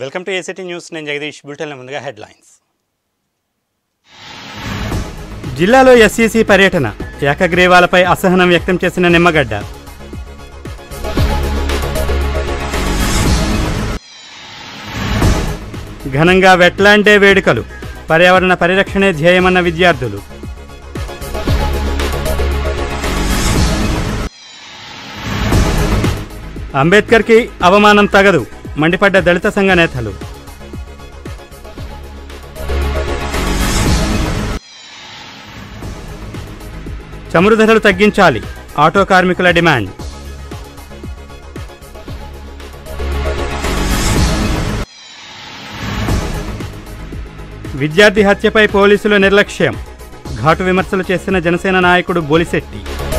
Welcome to ACT news నేను జగదీష్ బులెటిన్ల ముందుగా headlines జిల్లాలో ఎస్ఈసి పర్యటన ఏకగ్రీవాలపై అసహనం వ్యక్తం చేసిన నిమ్మగడ్డ ఘనంగా వెట్లాండ్ డే వేడుకలు పర్యావరణ పరిరక్షణే ధ్యేయమన్న విద్యార్థులు అంబేద్కర్కి అవమానం తగదు మండిపడ్డ దళిత సంఘ నేతలు చమురు ధరలు తగ్గించాలి ఆటో కార్మికుల డిమాండ్ విద్యార్థి హత్యపై పోలీసుల నిర్లక్ష్యం ఘాటు విమర్శలు చేసిన జనసేన నాయకుడు బొలిశెట్టి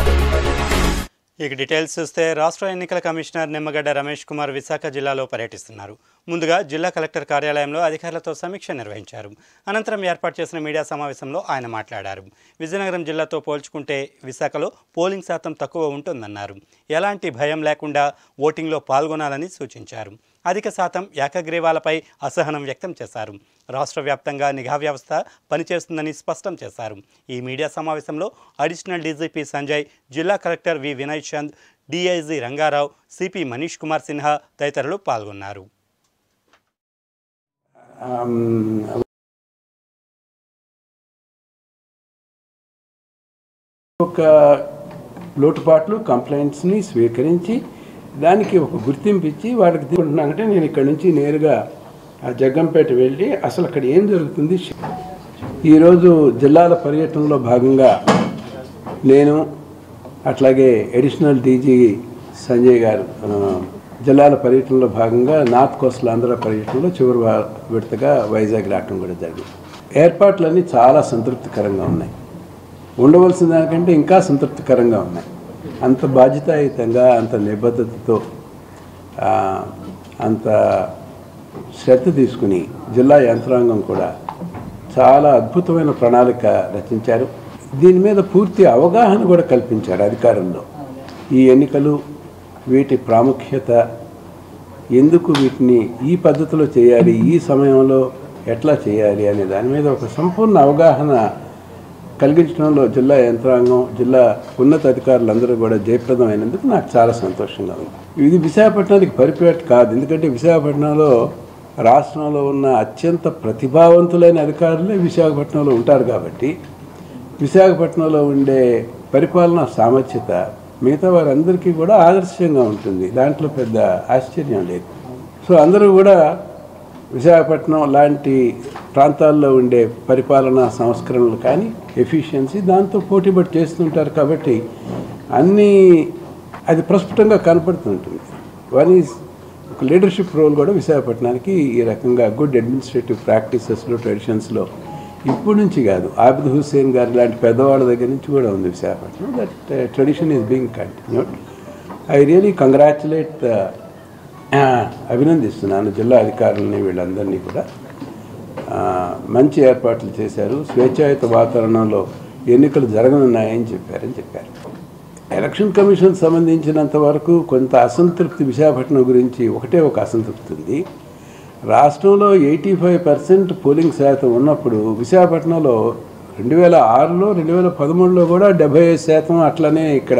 ఇక డీటెయిల్స్ చూస్తే రాష్ట్ర ఎన్నికల కమిషనర్ నిమ్మగడ్డ రమేష్ కుమార్ విశాఖ జిల్లాలో పర్యటిస్తున్నారు ముందుగా జిల్లా కలెక్టర్ కార్యాలయంలో అధికారులతో సమీక్ష నిర్వహించారు అనంతరం ఏర్పాటు చేసిన మీడియా సమావేశంలో ఆయన మాట్లాడారు విజయనగరం జిల్లాతో పోల్చుకుంటే విశాఖలో పోలింగ్ శాతం తక్కువ ఉంటుందన్నారు ఎలాంటి భయం లేకుండా ఓటింగ్లో పాల్గొనాలని సూచించారు అధిక శాతం ఏకగ్రీవాలపై అసహనం వ్యక్తం చేశారు రాష్ట్ర వ్యాప్తంగా నిఘా వ్యవస్థ పనిచేస్తుందని స్పష్టం చేశారు ఈ మీడియా సమావేశంలో అడిషనల్ డీజీపీ సంజయ్ జిల్లా collector V Vinay Chand DIG Rangarao CP Manish Kumar Sinha తదితరులు పాల్గొన్నారు ఒక లోటుపాట్లు కంప్లైంట్స్ని స్వీకరించి దానికి ఒక గుర్తింపు ఇచ్చి వాళ్ళకి తీసుకుంటున్నానంటే నేను ఇక్కడ నుంచి నేరుగా ఆ జగ్గంపేట వెళ్ళి అసలు అక్కడ ఏం జరుగుతుంది ఈరోజు జిల్లాల పర్యటనలో భాగంగా నేను అట్లాగే అడిషనల్ డీజీ సంజయ్ గారు ఆ, జిల్లాల పర్యటనలో భాగంగా నార్త్ కోస్టల్ ఆంధ్ర పర్యటనలో చివరి వా- విడతగా వైజాగ్ రావడం కూడా జరిగింది ఏర్పాట్లన్నీ చాలా సంతృప్తికరంగా ఉన్నాయి ఉండవలసిన దానికంటే ఇంకా సంతృప్తికరంగా ఉన్నాయి అంత బాధ్యతాయుతంగా అంత నిబద్ధతతో ఆ, అంత శ్రద్ధ తీసుకుని జిల్లా యంత్రాంగం కూడా చాలా అద్భుతమైన ప్రణాళిక రచించారు దీని మీద పూర్తి అవగాహన కూడా కల్పించారు అధికారంలో ఈ ఎన్నికలు వీటి ప్రాముఖ్యత ఎందుకు వీటిని ఈ పద్ధతిలో చేయాలి ఈ సమయంలో ఎట్లా చేయాలి అనే దాని మీద ఒక సంపూర్ణ అవగాహన కలిగించడంలో జిల్లా యంత్రాంగం జిల్లా ఉన్నత అధికారులందరూ కూడా జయప్రదమైనందుకు నాకు చాలా సంతోషంగా ఉంది ఇది విశాఖపట్నానికి పరిపేట కాదు ఎందుకంటే విశాఖపట్నంలో రాష్ట్రంలో ఉన్న అత్యంత ప్రతిభావంతులైన అధికారులే విశాఖపట్నంలో ఉంటారు కాబట్టి విశాఖపట్నంలో ఉండే పరిపాలనా సామర్థ్యత మిగతా వారందరికీ కూడా ఆదర్శంగా ఉంటుంది దాంట్లో పెద్ద ఆశ్చర్యం లేదు సో అందరూ కూడా విశాఖపట్నం లాంటి ప్రాంతాల్లో ఉండే పరిపాలనా సంస్కరణలు కానీ ఎఫిషియన్సీ దాంతో పోటీపడి చేస్తుంటారు కాబట్టి అన్నీ అది ప్రస్ఫుటంగా కనపడుతుంటుంది వన్ ఈజ్ ఒక లీడర్షిప్ రోల్ కూడా విశాఖపట్నానికి ఈ రకంగా గుడ్ అడ్మినిస్ట్రేటివ్ ప్రాక్టీసెస్లో ట్రెడిషన్స్లో ఇప్పుడు నుంచి కాదు ఆబిద్ హుస్సేన్ గారి లాంటి పెద్దవాళ్ళ దగ్గర నుంచి కూడా ఉంది Visakhapatnam that tradition is being continued I really congratulate అభినందిస్తున్నాను జిల్లా అధికారులని వీళ్ళందరినీ కూడా ఆ, మంచి ఏర్పాట్లు చేశారు స్వేచ్ఛాయుత వాతావరణంలో ఎన్నికలు జరగనున్నాయని చెప్పారని చెప్పారు ఎలక్షన్ కమిషన్ సంబంధించినంత వరకు కొంత అసంతృప్తి విశాఖపట్నం గురించి ఒకటే ఒక అసంతృప్తి ఉంది రాష్ట్రంలో ఎయిటీ ఫైవ్ పర్సెంట్ పోలింగ్ శాతం ఉన్నప్పుడు విశాఖపట్నంలో రెండు వేల ఆరులో రెండు వేల పదమూడులో కూడా డెబ్బై ఐదు శాతం అట్లనే ఇక్కడ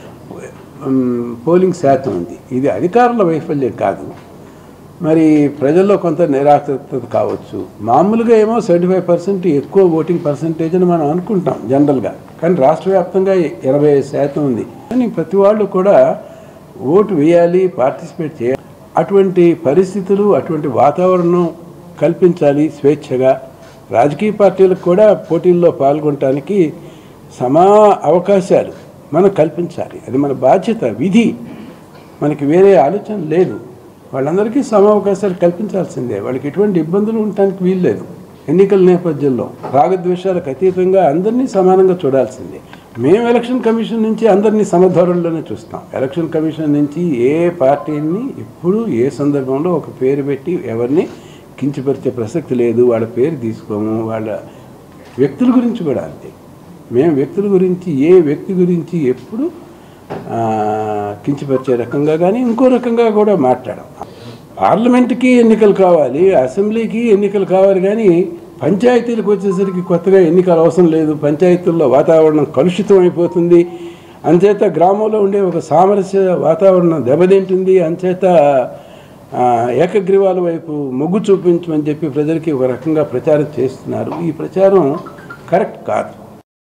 ఉమ్, పోలింగ్ శాతం ఉంది ఇది అధికారుల వైఫల్యం కాదు మరి ప్రజల్లో కొంత నిరాశత కావచ్చు మామూలుగా ఏమో సెవెంటీ ఫైవ్ పర్సెంట్ ఎక్కువ ఓటింగ్ పర్సంటేజ్ అని మనం అనుకుంటాం జనరల్గా కానీ రాష్ట్ర వ్యాప్తంగా ఎనభై ఐదు శాతం ఉంది కానీ ప్రతి వాళ్ళు కూడా ఓటు వేయాలి పార్టిసిపేట్ చేయాలి అటువంటి పరిస్థితులు అటువంటి వాతావరణం కల్పించాలి స్వేచ్ఛగా రాజకీయ పార్టీలకు కూడా పోటీల్లో పాల్గొనడానికి సమా అవకాశాలు మనం కల్పించాలి అది మన బాధ్యత విధి మనకి వేరే ఆలోచన లేదు వాళ్ళందరికీ సమ అవకాశాలు కల్పించాల్సిందే వాళ్ళకి ఎటువంటి ఇబ్బందులు ఉండటానికి వీల్లేదు ఎన్నికల నేపథ్యంలో రాగద్వేషాలకు అతీతంగా అందరినీ సమానంగా చూడాల్సిందే మేము ఎలక్షన్ కమిషన్ నుంచి అందరినీ సమధోరణిలోనే చూస్తాం ఎలక్షన్ కమిషన్ నుంచి ఏ పార్టీని ఎప్పుడు ఏ సందర్భంలో ఒక పేరు పెట్టి ఎవరిని కించపరిచే ప్రసక్తి లేదు వాళ్ళ పేరు తీసుకోము వాళ్ళ వ్యక్తుల గురించి కూడా అంతే మేము వ్యక్తుల గురించి ఏ వ్యక్తి గురించి ఎప్పుడు ఆ, కించపరిచే రకంగా కానీ ఇంకో రకంగా కూడా మాట్లాడాం పార్లమెంట్కి ఎన్నికలు కావాలి అసెంబ్లీకి ఎన్నికలు కావాలి కానీ పంచాయతీలకు వచ్చేసరికి కొత్తగా ఎన్నికలు అవసరం లేదు పంచాయతీల్లో వాతావరణం కలుషితం అయిపోతుంది అంచేత గ్రామంలో ఉండే ఒక సామరస్య వాతావరణం దెబ్బతింటుంది అంచేత ఆ, ఏకగ్రీవాల వైపు మొగ్గు చూపించమని చెప్పి ప్రజలకి ఒక రకంగా ప్రచారం చేస్తున్నారు ఈ ప్రచారం కరెక్ట్ కాదు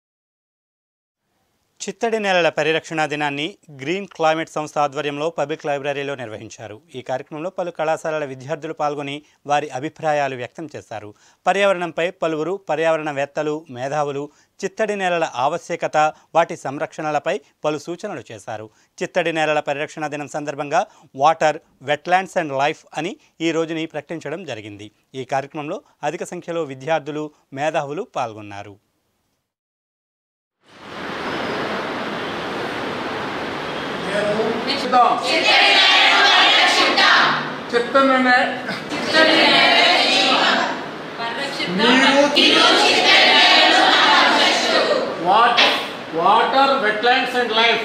చిత్తడి నేలల పరిరక్షణ దినాన్ని గ్రీన్ క్లైమేట్ సంస్థ ఆధ్వర్యంలో పబ్లిక్ లైబ్రరీలో నిర్వహించారు ఈ కార్యక్రమంలో పలు కళాశాలల విద్యార్థులు పాల్గొని వారి అభిప్రాయాలు వ్యక్తం చేశారు పర్యావరణంపై పలువురు పర్యావరణవేత్తలు మేధావులు చిత్తడి నేలల ఆవశ్యకత వాటి సంరక్షణలపై పలు సూచనలు చేశారు చిత్తడి నేలల పరిరక్షణ దినం సందర్భంగా వాటర్ వెట్లాండ్స్ అండ్ లైఫ్ అని ఈ రోజుని ప్రకటించడం జరిగింది ఈ కార్యక్రమంలో అధిక సంఖ్యలో విద్యార్థులు మేధావులు పాల్గొన్నారు చెత్తనే నీరు water water wetlands and life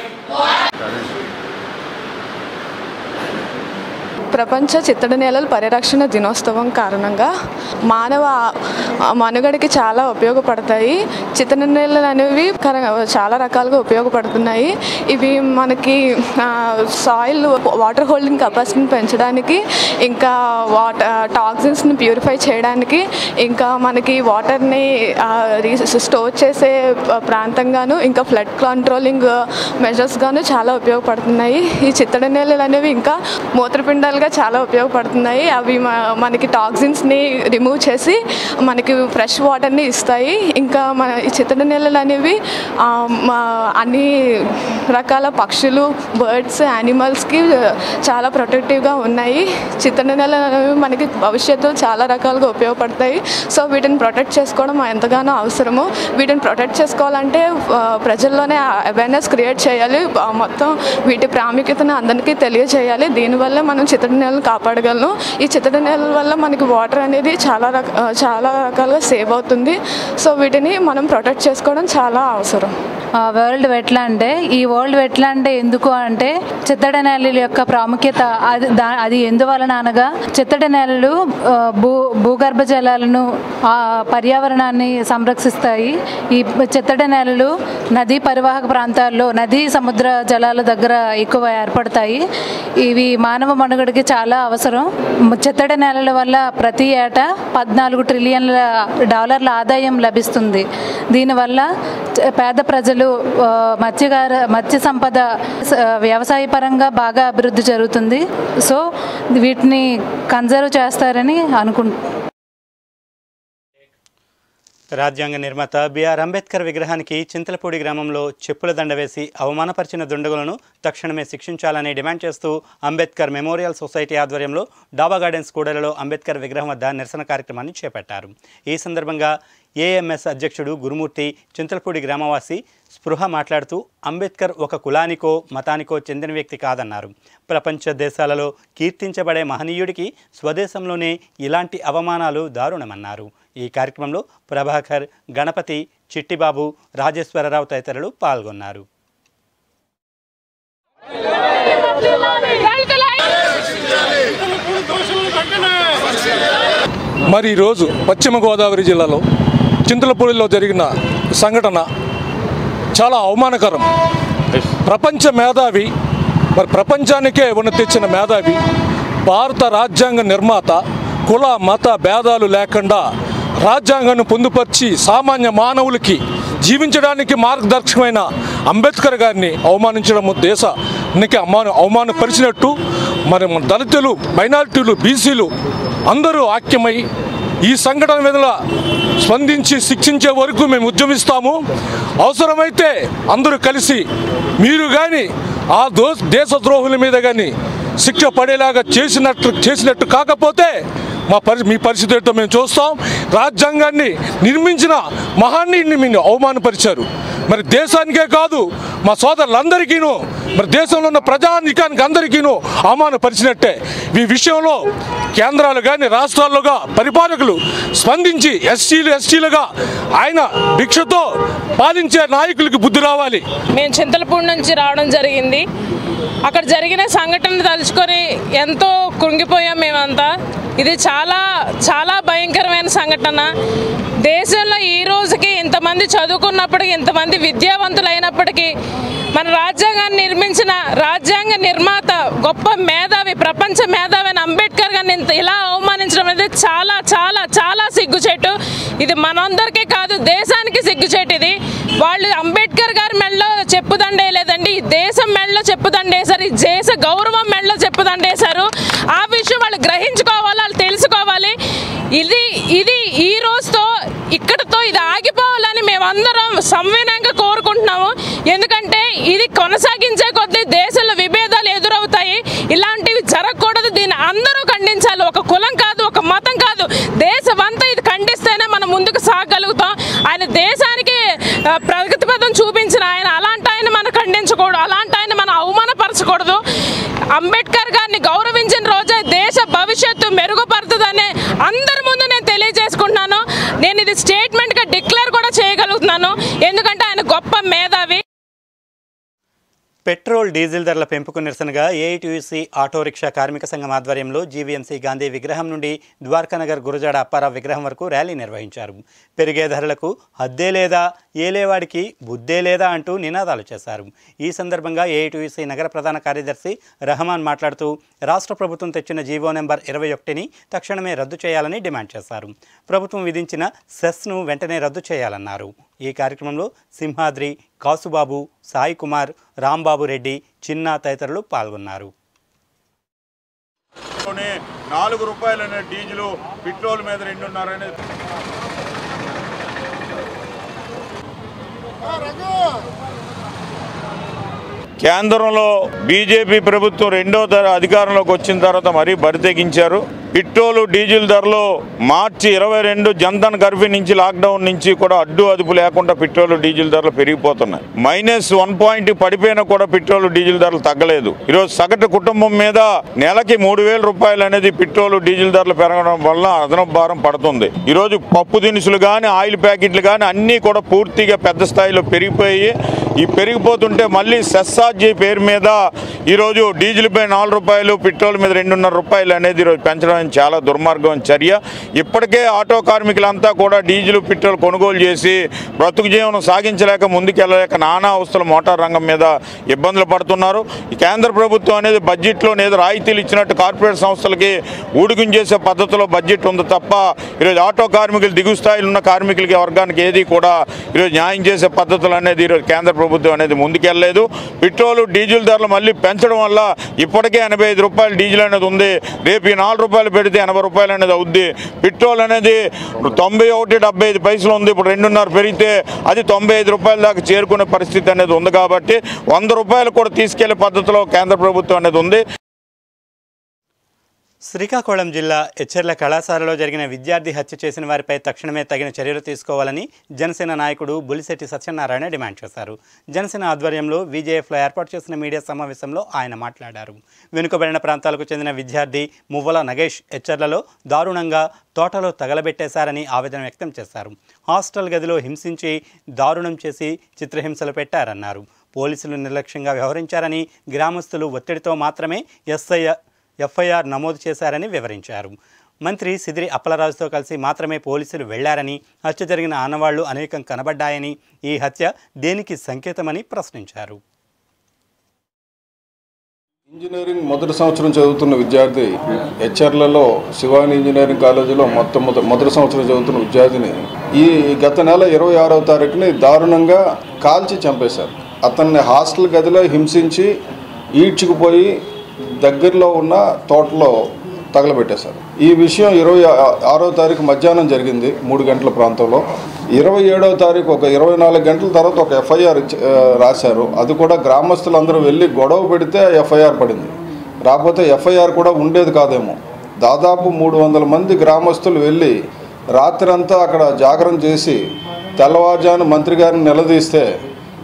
ప్రపంచ చిత్తడి నేలల పరిరక్షణ దినోత్సవం కారణంగా మానవ ఆ, మనుగడకి చాలా ఉపయోగపడతాయి చిత్తడి నేలలు అనేవి కర- చాలా రకాలుగా ఉపయోగపడుతున్నాయి ఇవి మనకి సాయిల్ వాటర్ హోల్డింగ్ కెపాసిటీని పెంచడానికి ఇంకా వాటర్ టాక్సిన్స్ని ప్యూరిఫై చేయడానికి ఇంకా మనకి వాటర్ని స్టోర్ చేసే ఆ, ప్రాంతంగాను ఇంకా ఫ్లడ్ కంట్రోలింగ్ మెజర్స్గాను చాలా ఉపయోగపడుతున్నాయి ఈ చిత్తడి నేలలు అనేవి ఇంకా మూత్రపిండాలుగా చాలా ఉపయోగపడుతున్నాయి అవి మ- మనకి టాక్సిన్స్ని రిమూవ్ చేసి మనకి ఫ్రెష్ వాటర్ని ఇస్తాయి ఇంకా మన ఈ చిత్తడి నేలలు అనేవి ఆ, మా అన్ని రకాల పక్షులు బర్డ్స్ యానిమల్స్కి చాలా ప్రొటెక్టివ్గా ఉన్నాయి చిత్తడి నేలలు అనేవి మనకి భవిష్యత్తులో చాలా రకాలుగా ఉపయోగపడతాయి సో వీటిని ప్రొటెక్ట్ చేసుకోవడం ఎంతగానో అవసరము వీటిని ప్రొటెక్ట్ చేసుకోవాలంటే ఆ, ప్రజల్లోనే అవేర్నెస్ క్రియేట్ చేయాలి ఆ, మొత్తం వీటి ప్రాముఖ్యతను అందరికీ తెలియజేయాలి దీనివల్ల మనం చిత్తడి నేలను కాపాడగలను ఈ చిత్తడి నేలల వల్ల మనకి వాటర్ అనేది చాలా రక ఆ, చాలా రకాలుగా సేవ్ అవుతుంది సో వీటిని మనం ప్రొటెక్ట్ చేసుకోవడం చాలా అవసరం ఆ, వరల్డ్ వెట్లాండ్ ఈ వరల్డ్ వెట్లాండ్ ఎందుకు అంటే చిత్తడి నేలల యొక్క ప్రాముఖ్యత అది దా అది ఎందువలన అనగా చిత్తడి నేలలు ఆ, భూ భూగర్భ జలాలను ఆ, పర్యావరణాన్ని సంరక్షిస్తాయి ఈ చిత్తడి నేలలు నదీ పరివాహక ప్రాంతాల్లో నదీ సముద్ర జలాల దగ్గర ఎక్కువ ఏర్పడతాయి ఇవి మానవ మనుగడకి చాలా అవసరం చిత్తడి నేలల వల్ల ప్రతి ఏటా పద్నాలుగు ట్రిలియన్ల డాలర్ల ఆదాయం లభిస్తుంది దీనివల్ల చ- పేద ప్రజలు ఆ, మత్స్యకార మత్స్య సంపద స- వ్యవసాయ పరంగా బాగా అభివృద్ధి జరుగుతుంది సో వీటిని కన్జర్వ్ చేస్తారని అనుకుంటున్నాను రాజ్యాంగ నిర్మాత బిఆర్ అంబేద్కర్ విగ్రహానికి చింతలపూడి గ్రామంలో చెప్పుల దండ వేసి అవమానపరిచిన దుండగులను తక్షణమే శిక్షించాలని డిమాండ్ చేస్తూ అంబేద్కర్ మెమోరియల్ సొసైటీ ఆధ్వర్యంలో డాబా గార్డెన్స్ కూడలిలో అంబేద్కర్ విగ్రహం వద్ద నిరసన కార్యక్రమాన్ని చేపట్టారు ఈ సందర్భంగా ఏఎంఎస్ అధ్యక్షుడు గురుమూర్తి చింతలపూడి గ్రామవాసి స్పృహ మాట్లాడుతూ అంబేద్కర్ ఒక కులానికో మతానికో చెందిన వ్యక్తి కాదన్నారు ప్రపంచ దేశాలలో కీర్తించబడే మహనీయుడికి స్వదేశంలోనే ఇలాంటి అవమానాలు దారుణమన్నారు ఈ కార్యక్రమంలో ప్రభాకర్ గణపతి చిట్టిబాబు రాజేశ్వరరావు తదితరులు పాల్గొన్నారు మరి ఈరోజు పశ్చిమ గోదావరి జిల్లాలో చింతలపూడిలో జరిగిన సంఘటన చాలా అవమానకరం ప్రపంచ మేధావి మరి ప్రపంచానికే ఉన్న తెచ్చిన మేధావి భారత రాజ్యాంగ నిర్మాత కుల మత భేదాలు లేకుండా రాజ్యాంగాన్ని పొందుపరిచి సామాన్య మానవులకి జీవించడానికి మార్గదర్శకమైన అంబేద్కర్ గారిని అవమానించడం దేశానికి అవమాన అవమానపరిచినట్టు మరి మన దళితులు మైనారిటీలు బీసీలు అందరూ ఐక్యమై ఈ సంఘటన మీద స్పందించి శిక్షించే వరకు మేము ఉద్యమిస్తాము అవసరమైతే అందరూ కలిసి మీరు కానీ ఆ దో దేశద్రోహుల మీద కానీ శిక్ష పడేలాగా చేసినట్టు చేసినట్టు కాకపోతే మా పరి మీ పరిస్థితి ఏంటో మేము చూస్తాం రాజ్యాంగాన్ని నిర్మించిన మహాన్ని మీరు అవమానపరిచారు మరి దేశానికే కాదు మా సోదరులందరికీను మరి దేశంలో ఉన్న ప్రజానికానికి అందరికీను అవమానపరిచినట్టే ఈ విషయంలో కేంద్రాలు కానీ రాష్ట్రాల్లోగా పరిపాలకులు స్పందించి ఎస్సీలు ఎస్టీలుగా ఆయన భిక్షతో పాలించే నాయకులకి బుద్ధి రావాలి మేము చింతలపూడి నుంచి రావడం జరిగింది అక్కడ జరిగిన సంఘటన తలుచుకొని ఎంతో కృంగిపోయాం మేమంతా ఇది చాలా చాలా భయంకరమైన సంఘటన దేశంలో ఈ రోజుకి ఇంతమంది చదువుకున్నప్పటికీ ఇంతమంది విద్యావంతులు అయినప్పటికీ మన రాజ్యాంగాన్ని నిర్మించిన రాజ్యాంగ నిర్మాత గొప్ప మేధావి ప్రపంచ మేధావి అయిన అంబేద్కర్ గారిని ఇంత ఇలా అవమానించడం అనేది చాలా చాలా చాలా సిగ్గుచేటు ఇది మనందరికీ కాదు దేశానికి సిగ్గుచేటు ఇది వాళ్ళు అంబేద్కర్ గారి మెడలో చెప్పుదండేయలేదండి ఈ దేశం మెడలో చెప్పుదండేశారు ఈ దేశ గౌరవం మెడలో చెప్పుదండేశారు ఆ విషయం వాళ్ళు గ్రహించుకోవాలి వాళ్ళు తెలుసుకోవాలి ఇది ఇది ఈ రోజుతో ఇక్కడతో ఇది ఆగిపోవాలని మేమందరం సంవినంగా కోరుకుంటున్నాము ఎందుకంటే ఇది కొనసాగించే కొద్దీ దేశంలో విభేదాలు ఎదురవుతాయి ఇలాంటివి జరగకూడదు దీన్ని అందరూ ఖండించాలి ఒక కులం కాదు ఒక మతం కాదు దేశమంతా ఇది ఖండిస్తేనే మనం ముందుకు సాగలుగుతాం ఆయన దేశానికి ఆ, ప్రగతి పదం చూపించిన ఆయన అలాంటి ఆయన మనం ఖండించకూడదు అలాంటి ఆయన మనం అవమానపరచకూడదు అంబేద్కర్ గారిని గౌరవించిన రోజే దేశ భవిష్యత్తు మెరుగుపడుతుందని అందరి ముందు నేను తెలియజేసుకుంటున్నాను నేను ఇది స్టేట్మెంట్గా డిక్లేర్ కూడా చేయగలుగుతున్నాను ఎందుకంటే ఆయన గొప్ప మేధావి పెట్రోల్ డీజిల్ ధరల పెంపుకు నిరసనగా ఏఐటీయూసీ ఆటో రిక్షా కార్మిక సంఘం ఆధ్వర్యంలో జీవీఎంసీ గాంధీ విగ్రహం నుండి ద్వారకానగర్ గురజాడ అప్పారావు విగ్రహం వరకు ర్యాలీ నిర్వహించారు పెరిగే ధరలకు హద్దే లేదా ఏలేవాడికి బుద్ధే లేదా అంటూ నినాదాలు చేశారు ఈ సందర్భంగా ఏఐటీయూసీ నగర ప్రధాన కార్యదర్శి రహమాన్ మాట్లాడుతూ రాష్ట్ర ప్రభుత్వం తెచ్చిన జీవో నెంబర్ ఇరవై ఒకటిని తక్షణమే రద్దు చేయాలని డిమాండ్ చేశారు ప్రభుత్వం విధించిన సెస్ను వెంటనే రద్దు చేయాలన్నారు ఈ కార్యక్రమంలో సింహాద్రి కాసుబాబు సాయి కుమార్ రాంబాబు రెడ్డి చిన్న తదితరులు పాల్గొన్నారు లోనే నాలుగు రూపాయలనే డీజిల్ పెట్రోల్ మీద రెండున్నర అనేది కేంద్రంలో బీజేపీ ప్రభుత్వం రెండో ధర అధికారంలోకి వచ్చిన తర్వాత మరీ బరి తెగించారు పెట్రోల్ డీజిల్ ధరలు మార్చి ఇరవై రెండు జన్ధన్ గర్భి నుంచి లాక్డౌన్ నుంచి కూడా అడ్డు అదుపు లేకుండా పెట్రోల్ డీజిల్ ధరలు పెరిగిపోతున్నాయి మైనస్ వన్ పాయింట్ పడిపోయినా కూడా పెట్రోల్ డీజిల్ ధరలు తగ్గలేదు ఈరోజు సగటు కుటుంబం మీద నెలకి మూడు వేల రూపాయలు అనేది పెట్రోల్ డీజిల్ ధరలు పెరగడం వల్ల అదనపు భారం పడుతుంది ఈరోజు పప్పు దినుసులు కానీ ఆయిల్ ప్యాకెట్లు కానీ అన్నీ కూడా పూర్తిగా పెద్ద స్థాయిలో పెరిగిపోయి ఈ పెరిగిపోతుంటే మళ్ళీ సెస్సాజీ పేరు మీద ఈరోజు డీజిల్ పై నాలుగు రూపాయలు పెట్రోల్ మీద రెండున్నర రూపాయలు అనేది ఈరోజు పెంచడం అనేది చాలా దుర్మార్గం చర్య ఇప్పటికే ఆటో కార్మికులంతా కూడా డీజిల్ పెట్రోల్ కొనుగోలు చేసి బ్రతుకు జీవనం సాగించలేక ముందుకెళ్ళలేక నానా అవస్థలు మోటార్ రంగం మీద ఇబ్బందులు పడుతున్నారు ఈ కేంద్ర ప్రభుత్వం అనేది బడ్జెట్లో ఏదో రాయితీలు ఇచ్చినట్టు కార్పొరేట్ సంస్థలకి ఊడికం చేసే పద్ధతిలో బడ్జెట్ ఉంది తప్ప ఈరోజు ఆటో కార్మికులు దిగు స్థాయిలో ఉన్న కార్మికులకి వర్గానికి ఏది కూడా ఈరోజు న్యాయం చేసే పద్ధతులు అనేది ఈరోజు కేంద్ర ప్రభుత్వం అనేది ముందుకెళ్ళలేదు పెట్రోల్ డీజిల్ ధరలు మళ్ళీ పెంచడం వల్ల ఇప్పటికే ఎనభై ఐదు రూపాయలు డీజిల్ అనేది ఉంది రేపు ఈ నాలుగు రూపాయలు పెడితే ఎనభై రూపాయలు అనేది అవుద్ది పెట్రోల్ అనేది తొంభై ఒకటి డెబ్బై ఐదు పైసలు ఉంది ఇప్పుడు రెండున్నర పెరిగితే అది తొంభై ఐదు రూపాయల దాకా చేరుకునే పరిస్థితి అనేది ఉంది కాబట్టి వంద రూపాయలు కూడా తీసుకెళ్లే పద్ధతిలో కేంద్ర ప్రభుత్వం అనేది ఉంది శ్రీకాకుళం జిల్లా ఎచ్చెర్ల కళాశాలలో జరిగిన విద్యార్థి హత్య చేసిన వారిపై తక్షణమే తగిన చర్యలు తీసుకోవాలని జనసేన నాయకుడు బులిశెట్టి సత్యనారాయణ డిమాండ్ చేశారు జనసేన ఆధ్వర్యంలో విజేఎఫ్లో ఏర్పాటు చేసిన మీడియా సమావేశంలో ఆయన మాట్లాడారు వెనుకబడిన ప్రాంతాలకు చెందిన విద్యార్థి మువ్వల నగేష్ ఎచ్చెర్లలో దారుణంగా తోటలో తగలబెట్టేశారని ఆవేదన వ్యక్తం చేశారు హాస్టల్ గదిలో హింసించి దారుణం చేసి చిత్రహింసలు పెట్టారన్నారు పోలీసులు నిర్లక్ష్యంగా వ్యవహరించారని గ్రామస్తులు ఒత్తిడితో మాత్రమే ఎస్ఐ ఎఫ్ఐఆర్ నమోదు చేశారని వివరించారు మంత్రి సిదిరి అప్పలరాజుతో కలిసి మాత్రమే పోలీసులు వెళ్లారని హత్య జరిగిన ఆనవాళ్లు అనేకం కనబడ్డాయని ఈ హత్య దేనికి సంకేతమని ప్రశ్నించారు ఇంజనీరింగ్ మొదటి సంవత్సరం చదువుతున్న విద్యార్థి హెచ్ఆర్లలో శివాని ఇంజనీరింగ్ కాలేజీలో మొత్తం మొద- మొదటి సంవత్సరం చదువుతున్న విద్యార్థిని ఈ గత నెల ఇరవై ఆరవ తారీఖుని దారుణంగా కాల్చి చంపేశారు అతన్ని హాస్టల్ గదిలో హింసించి ఈడ్చుకుపోయి దగ్గరలో ఉన్న తోటలో తగలబెట్టేశారు ఈ విషయం ఇరవై ఆరో తారీఖు మధ్యాహ్నం జరిగింది మూడు గంటల ప్రాంతంలో ఇరవై ఏడవ తారీఖు ఒక ఇరవై నాలుగు గంటల తర్వాత ఒక ఎఫ్ఐఆర్ రాశారు అది కూడా గ్రామస్తులందరూ వెళ్ళి గొడవ పెడితే ఎఫ్ఐఆర్ పడింది రాకపోతే ఎఫ్ఐఆర్ కూడా ఉండేది కాదేమో దాదాపు మూడు వందల మంది గ్రామస్తులు వెళ్ళి రాత్రంతా అక్కడ జాగరణ చేసి తెల్లవారుజాను మంత్రి గారిని నిలదీస్తే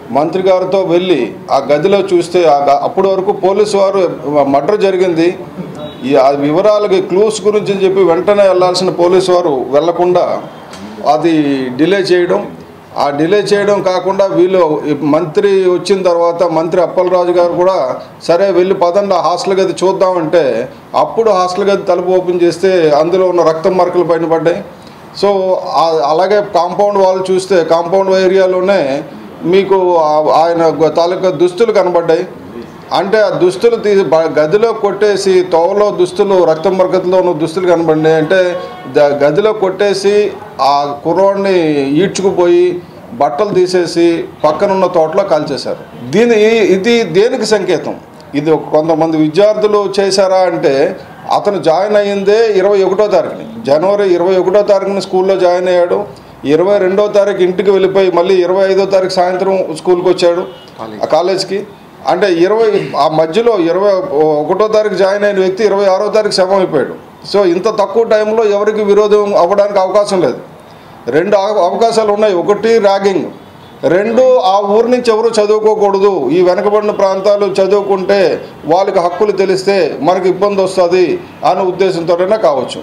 మంత్రి గారితో వెళ్ళి ఆ గదిలో చూస్తే ఆ గ- అప్పటి వరకు పోలీసు వారు మర్డర్ జరిగింది ఈ ఆ వివరాలకి క్లూస్ గురించి చెప్పి వెంటనే వెళ్ళాల్సిన పోలీసు వారు వెళ్లకుండా అది డిలే చేయడం ఆ డిలే చేయడం కాకుండా వీళ్ళు ఈ మంత్రి వచ్చిన తర్వాత మంత్రి అప్పలరాజు గారు కూడా సరే వెళ్ళి పదండి ఆ హాస్టల్ గది చూద్దామంటే అప్పుడు హాస్టల్ గది తలుపు ఓపెన్ చేస్తే అందులో ఉన్న రక్తం మరకలు బయటపడ్డాయి సో ఆ- అలాగే కాంపౌండ్ వాళ్ళు చూస్తే కాంపౌండ్ ఏరియాలోనే మీకు ఆ- ఆయన గ- తాలూకా దుస్తులు కనబడ్డాయి అంటే ఆ దుస్తులు తీసి బ- గదిలో కొట్టేసి తోవలో దుస్తులు రక్తం మరకతలో ఉన్న దుస్తులు కనబడినాయి అంటే ద- గదిలో కొట్టేసి ఆ కుర్రోడిని ఈడ్చుకుపోయి బట్టలు తీసేసి పక్కనున్న తోటలో కాల్చేశారు దీని ఇది దేనికి సంకేతం ఇది ఒక కొంతమంది విద్యార్థులు చేశారా అంటే అతను జాయిన్ అయ్యిందే ఇరవై ఒకటో తారీఖుని జనవరి ఇరవై ఒకటో తారీఖున స్కూల్లో జాయిన్ అయ్యాడు ఇరవై రెండో తారీఖు ఇంటికి వెళ్ళిపోయి మళ్ళీ ఇరవై ఐదో తారీఖు సాయంత్రం స్కూల్కి వచ్చాడు ఆ కాలేజ్కి అంటే ఇరవై ఆ మధ్యలో ఇరవై ఒకటో తారీఖు జాయిన్ అయిన వ్యక్తి ఇరవై ఆరో తారీఖు శవం అయిపోయాడు సో ఇంత తక్కువ టైంలో ఎవరికి విరోధం అవ్వడానికి అవకాశం లేదు రెండు అవ- అవకాశాలు ఉన్నాయి ఒకటి ర్యాగింగ్ రెండు ఆ ఊరు నుంచి ఎవరు చదువుకోకూడదు ఈ వెనకబడిన ప్రాంతాలు చదువుకుంటే వాళ్ళకి హక్కులు తెలిస్తే మనకి ఇబ్బంది వస్తుంది అనే ఉద్దేశంతోనే కావచ్చు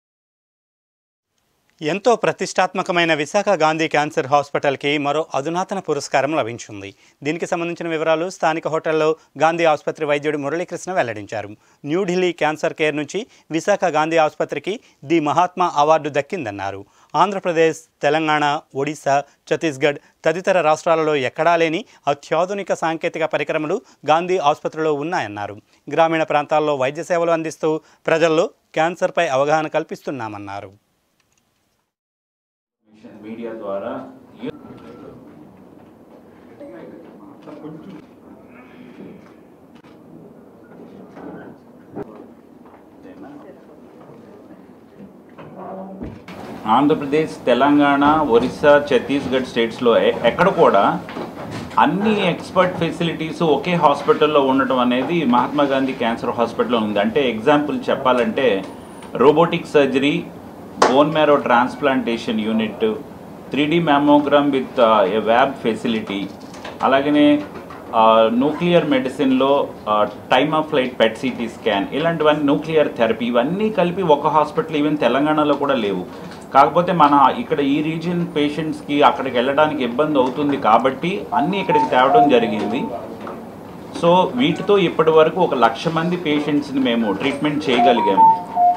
ఎంతో ప్రతిష్టాత్మకమైన విశాఖ గాంధీ క్యాన్సర్ హాస్పిటల్కి మరో అధునాతన పురస్కారం లభించింది దీనికి సంబంధించిన వివరాలు స్థానిక హోటల్లో గాంధీ ఆసుపత్రి వైద్యుడు మురళీకృష్ణ వెల్లడించారు న్యూఢిల్లీ క్యాన్సర్ కేర్ నుంచి విశాఖ గాంధీ ఆసుపత్రికి ది మహాత్మా అవార్డు దక్కిందన్నారు ఆంధ్రప్రదేశ్ తెలంగాణ ఒడిశా ఛత్తీస్గఢ్ తదితర రాష్ట్రాలలో ఎక్కడా లేని అత్యాధునిక సాంకేతిక పరికరములు గాంధీ ఆసుపత్రిలో ఉన్నాయన్నారు గ్రామీణ ప్రాంతాల్లో వైద్య సేవలు అందిస్తూ ప్రజల్లో క్యాన్సర్పై అవగాహన కల్పిస్తున్నామన్నారు మీడియా ద్వారా ఆంధ్రప్రదేశ్ తెలంగాణ ఒరిస్సా ఛత్తీస్గఢ్ స్టేట్స్లో ఎ- ఎక్కడ కూడా అన్ని ఎక్స్పర్ట్ ఫెసిలిటీస్ ఒకే హాస్పిటల్లో ఉండటం అనేది మహాత్మా గాంధీ క్యాన్సర్ హాస్పిటల్లో ఉంది అంటే ఎగ్జాంపుల్ చెప్పాలంటే robotic surgery bone marrow transplantation unit three D mammogram with a VAB facility అలాగనే న్యూక్లియర్ మెడిసిన్లో time of flight PET CT scan ఇలాంటివన్నీ న్యూక్లియర్ థెరపీ ఇవన్నీ కలిపి ఒక హాస్పిటల్ ఈవెన్ తెలంగాణలో కూడా లేవు కాకపోతే మన ఇక్కడ ఈ రీజియన్ పేషెంట్స్కి అక్కడికి వెళ్ళడానికి ఇబ్బంది అవుతుంది కాబట్టి అన్నీ ఇక్కడికి తేవడం జరిగింది సో వీటితో ఇప్పటి వరకు ఒక లక్ష మంది పేషెంట్స్ని మేము ట్రీట్మెంట్ చేయగలిగాము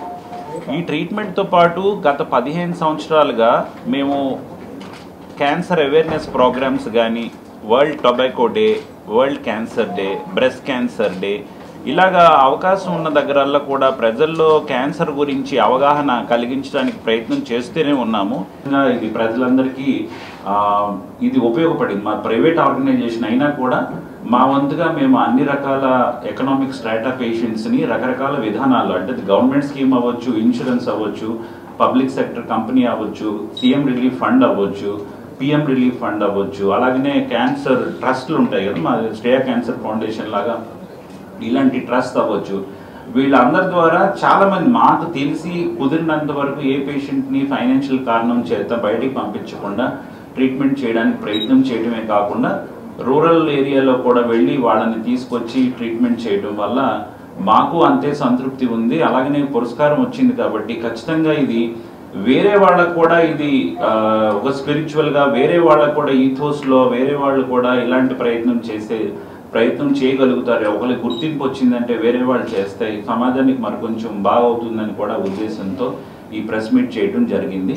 ఈ ట్రీట్మెంట్తో పాటు గత పదిహేను సంవత్సరాలుగా మేము క్యాన్సర్ అవేర్నెస్ ప్రోగ్రామ్స్ కానీ world tobacco day world cancer day breast cancer day ఇలాగా అవకాశం ఉన్న దగ్గరల్లో కూడా ప్రజల్లో క్యాన్సర్ గురించి అవగాహన కలిగించడానికి ప్రయత్నం చేస్తూనే ఉన్నాము ఇంకా ఇది ప్రజలందరికీ ఆ, ఇది ఉపయోగపడింది మా ప్రైవేట్ ఆర్గనైజేషన్ అయినా కూడా మా వంతుగా మేము అన్ని రకాల ఎకనామిక్ స్ట్రాటా పేషెంట్స్ని రకరకాల విధానాలు అంటే గవర్నమెంట్ స్కీమ్ అవ్వచ్చు ఇన్సూరెన్స్ అవ్వచ్చు పబ్లిక్ సెక్టర్ కంపెనీ అవ్వచ్చు సీఎం రిలీఫ్ ఫండ్ అవ్వచ్చు పిఎం రిలీఫ్ ఫండ్ అవ్వచ్చు అలాగనే క్యాన్సర్ ట్రస్ట్లు ఉంటాయి కదా మా స్టేయా క్యాన్సర్ ఫౌండేషన్ లాగా ఇలాంటి ట్రస్ట్ అవ్వచ్చు వీళ్ళందరి ద్వారా చాలా మంది మాకు తెలిసి కుదిరినంత వరకు ఏ పేషెంట్ని ఫైనాన్షియల్ కారణం చేత బయటికి పంపించకుండా ట్రీట్మెంట్ చేయడానికి ప్రయత్నం చేయడమే కాకుండా రూరల్ ఏరియాలో కూడా వెళ్ళి వాళ్ళని తీసుకొచ్చి ట్రీట్మెంట్ చేయడం వల్ల మాకు అంతే సంతృప్తి ఉంది అలాగనే పురస్కారం వచ్చింది కాబట్టి ఖచ్చితంగా ఇది వేరే వాళ్ళకు కూడా ఇది ఆ, ఒక స్పిరిచువల్గా వేరే వాళ్ళకు కూడా ఈథోస్లో వేరే వాళ్ళు కూడా ఇలాంటి ప్రయత్నం చేసే ప్రయత్నం చేయగలుగుతారు ఒకరికి గుర్తింపు వచ్చిందంటే వేరే వాళ్ళు చేస్తే ఈ సమాజానికి మరి కొంచెం బాగవుతుందని కూడా ఉద్దేశంతో ఈ ప్రెస్ మీట్ చేయడం జరిగింది